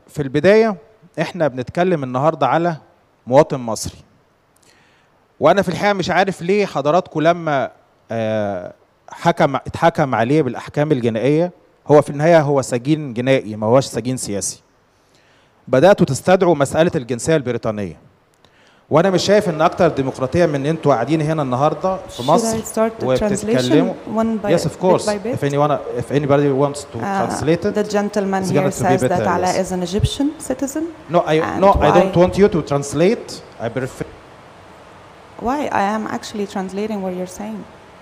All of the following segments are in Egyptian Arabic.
في البداية احنا بنتكلم النهاردة على مواطن مصري وانا في الحقيقة مش عارف ليه حضراتكم لما آه، حكم اتحكم عليه بالاحكام الجنائية هو في النهاية هو سجين جنائي ما هوش سجين سياسي بدأتوا تستدعوا مسألة الجنسية البريطانية وانا مش شايف ان اكتر ديمقراطيه من ان انتوا قاعدين هنا النهارده في Should مصر I start the وبتتكلموا translation one by yes of course bit by bit? if anyone if anybody wants to Uh, translate it the gentleman it's here gonna to be says that better, Allah yes. is an Egyptian citizen. no I and no I why- don't want you to translate I prefer Why? I am actually translating what you're saying.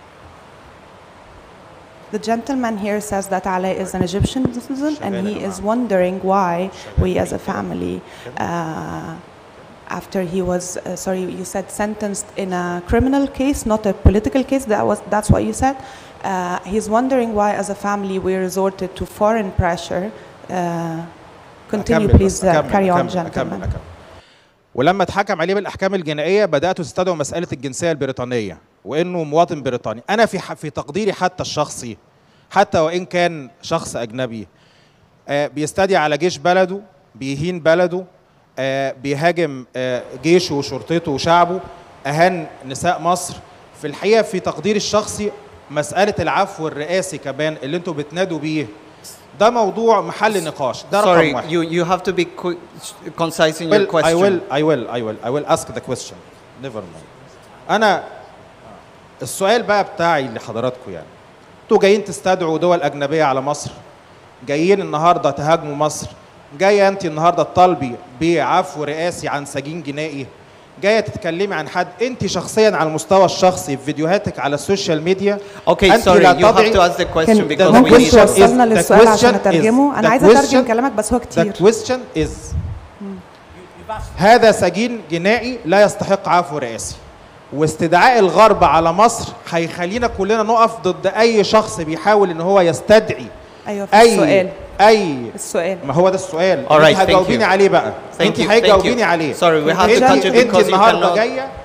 The gentleman here says that Ali is an Egyptian citizen and he is wondering why we as a family, uh, after he was, uh, sorry, you said sentenced in a criminal case, not a political case, that was, that's what you said. Uh, he's wondering why as a family we resorted to foreign pressure. Uh, continue أكمل please بس، uh, أكمل، carry on أكمل، أكمل، gentleman. أكمل. ولما اتحكم عليه بالاحكام الجنائيه بداتوا تستدعوا مساله الجنسيه البريطانيه وانه مواطن بريطاني انا في ح- في تقديري حتى الشخصي حتى وان كان شخص اجنبي آه، بيستدعي على جيش بلده بيهين بلده آه، بيهاجم آه، جيشه وشرطته وشعبه اهان نساء مصر في الحقيقه في تقديري الشخصي مساله العفو الرئاسي كمان اللي انتوا بتنادوا بيه ده موضوع محل نقاش ده رقم Sorry, واحد you, you have to be quick, concise in your well, question. I will, I will, I will, I will ask the question. Never mind. أنا السؤال بقى بتاعي لحضراتكم يعني انتوا جايين تستدعوا دول أجنبية على مصر جايين النهارده تهاجموا مصر جاية أنت النهارده تطالبي بعفو رئاسي عن سجين جنائي جاية تتكلمي عن حد أنت شخصيا على المستوى الشخصي في فيديوهاتك على السوشيال ميديا Okay, أنت sorry, لا you have تضعي- to ask the question كان- because we ممكن need question توصلنا is- the للسؤال عشان question اترجمه is- انا the عايزه اترجم question- كلامك بس هو The كتير question is هذا سجين جنائي لا يستحق عفو رئاسي واستدعاء الغرب على مصر هيخلينا كلنا نقف ضد اي شخص بيحاول ان هو يستدعي ايوه في اي السؤال اي السؤال ما هو ده السؤال Alright, انت thank هتجاوبيني you. عليه بقى Thank انت you, thank هتجاوبيني you. عليه Sorry, we have to انت touch it انت because you النهارده cannot- جايه